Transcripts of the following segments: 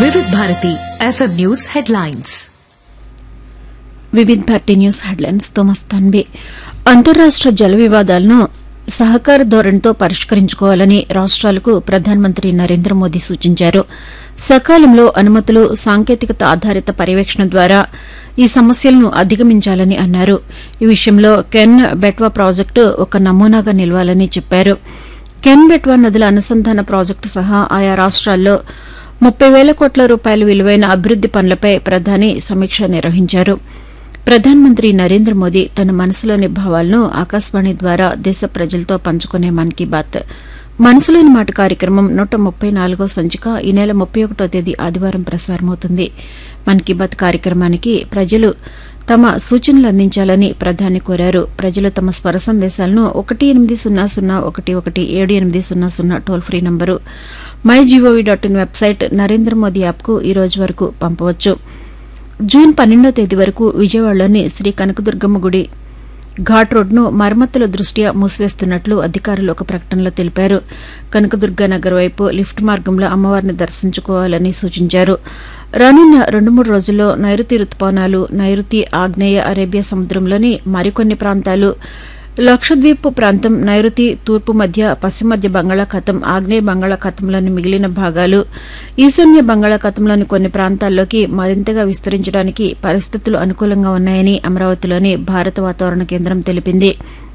వివిధ Bharati FM news headlines Vividh Bharati news headlines తో మస్తాన్బే అంతర్రాష్ట జల వివాదాలను సహకార ధోరణితో పరిష్కరించుకోవాలని రాష్ట్రాలకు ప్రధానమంత్రి నరేంద్ర మోదీ సూచించారు సకాలంలో అనుమతులు సాంకేతికత ఆధారిత పర్యవేక్షణ ద్వారా ఈ సమస్యలను అధిగమించాలని అన్నారు ఈ విషయంలో కెన్ బెట్వా ప్రాజెక్టు ఒక నమూనాగా నిలవాలని చెప్పారు కెన్ బెట్వా నదుల అనుసంధాన ప్రాజెక్టు సహా ఆయా రాష్ట్రాల్లో ముప్పై వేల కోట్ల రూపాయల విలువైన అభివృద్ది పనులపై ప్రధాని సమీక్ష నిర్వహించారు ప్రధానమంత్రి నరేంద్ర మోదీ తన మనసులోని భావాలను ఆకాశవాణి ద్వారా దేశ ప్రజలతో పంచుకునే మన్ కీ బాత్ మనసులోని మాట కార్యక్రమం నూట ముప్పై నాలుగో సంచిక ఈ నెల ముప్పై ఒకటో తేదీ ఆదివారం ప్రసారమవుతుంది మన్ కీ బాత్ కార్యక్రమానికి ప్రజలు తమ సూచనలు అందించాలని ప్రధాని కోరారు ప్రజలు తమ స్వర సందేశాలను ఒకటి ఎనిమిది సున్నా సున్నా ఒకటి ఒకటి ఏడు ఎనిమిది సున్నా సున్నా toll free number my GOV dot in website Narendra Modi యాప్కు ఈ రోజు వరకు పంపవచ్చు జూన్ పన్నెండో తేదీ వరకు విజయవాడలోని శ్రీ కనకదుర్గమ్మ గుడి ఘాట్ రోడ్ను మరమ్మతుల దృష్ట్యా మూసివేస్తున్నట్లు అధికారులు ఒక ప్రకటనలో తెలిపారు కనకదుర్గ నగర్ వైపు లిఫ్ట్ మార్గంలో అమ్మవారిని దర్శించుకోవాలని సూచించారు రానున్న రెండు మూడు రోజుల్లో నైరుతి రుతుపవనాలు నైరుతి ఆగ్నేయ అరేబియా సముద్రంలోని మరికొన్ని ప్రాంతాలు లక్షద్వీప్ ప్రాంతం నైరుతి తూర్పు మధ్య పశ్చిమ మధ్య బంగాళాఖాతం ఆగ్నేయ బంగాళాఖాతంలోని మిగిలిన భాగాలు ఈశాన్య బంగాళాఖాతంలోని కొన్ని ప్రాంతాల్లోకి మరింతగా విస్తరించడానికి పరిస్థితులు అనుకూలంగా ఉన్నాయని అమరావతిలోని భారత వాతావరణ కేంద్రం తెలిపింది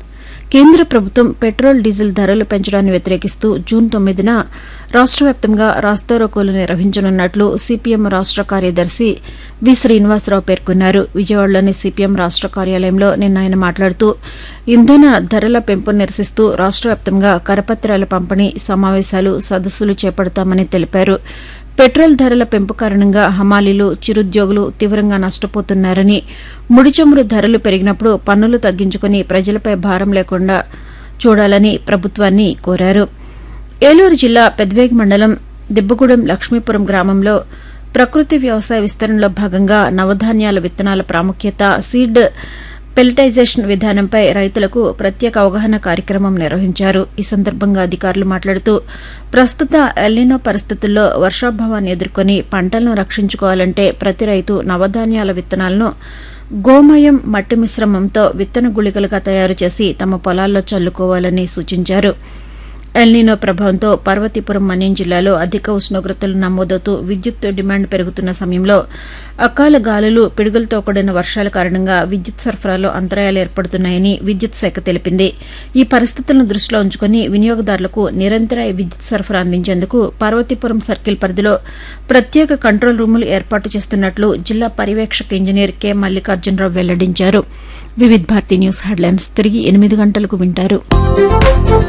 కేంద్ర ప్రభుత్వం పెట్రోల్ డీజిల్ ధరలు పెంచడాన్ని వ్యతిరేకిస్తూ జూన్ తొమ్మిదిన రాష్ట వ్యాప్తంగా రాస్తారోకోలు నిర్వహించనున్నట్లు సిపిఎం రాష్ట కార్యదర్శి వి శ్రీనివాసరావు పేర్కొన్నారు విజయవాడలోని సిపిఎం రాష్ట కార్యాలయంలో నిన్న ఆయన మాట్లాడుతూ ఇంధన ధరల పెంపు నిరసిస్తూ రాష్ట వ్యాప్తంగా కరపత్రాల పంపిణీ సమావేశాలు సదస్సులు చేపడతామని తెలిపారు పెట్రోల్ ధరల పెంపు కారణంగా హమాలీలు చిరుద్యోగులు తీవ్రంగా నష్టపోతున్నారని ముడి చమురు ధరలు పెరిగినప్పుడు పన్నులు తగ్గించుకుని ప్రజలపై భారం లేకుండా చూడాలని ప్రభుత్వాన్ని కోరారు ఏలూరు జిల్లా పెద్వేగి మండలం దిబ్బగూడెం లక్ష్మీపురం గ్రామంలో ప్రకృతి వ్యవసాయ విస్తరణలో భాగంగా నవధాన్యాల విత్తనాల ప్రాముఖ్యత సీడ్ పెల్టైజేషన్ విధానంపై రైతులకు ప్రత్యేక అవగాహన కార్యక్రమం నిర్వహించారు ఈ సందర్భంగా అధికారులు మాట్లాడుతూ ప్రస్తుత ఎల్నినో పరిస్థితుల్లో వర్షాభావాన్ని ఎదుర్కొని పంటలను రక్షించుకోవాలంటే ప్రతి రైతు నవధాన్యాల విత్తనాలను గోమయం మట్టి మిశ్రమంతో విత్తన గుళికలుగా తయారు చేసి తమ పొలాల్లో చల్లుకోవాలని సూచించారు ఎల్నినో ప్రభావంతో పార్వతీపురం మన్యం జిల్లాలో అధిక ఉష్ణోగ్రతలు నమోదవుతూ విద్యుత్ డిమాండ్ పెరుగుతున్న సమయంలో అకాల గాలులు పిడుగులతో కూడిన వర్షాల కారణంగా విద్యుత్ సరఫరాలో అంతరాయాలు ఏర్పడుతున్నాయని విద్యుత్ శాఖ తెలిపింది ఈ పరిస్థితులను దృష్టిలో ఉంచుకుని వినియోగదారులకు నిరంతరాయ విద్యుత్ సరఫరా అందించేందుకు పార్వతీపురం సర్కిల్ పరిధిలో ప్రత్యేక కంట్రోల్ రూములు ఏర్పాటు చేస్తున్నట్లు జిల్లా పర్యవేక్షక ఇంజనీర్ కె మల్లికార్జునరావు వెల్లడించారు వివిధ్ భారతి న్యూస్ హెడ్లైన్స్ తిరిగి ఎనిమిది గంటలకు వింటారు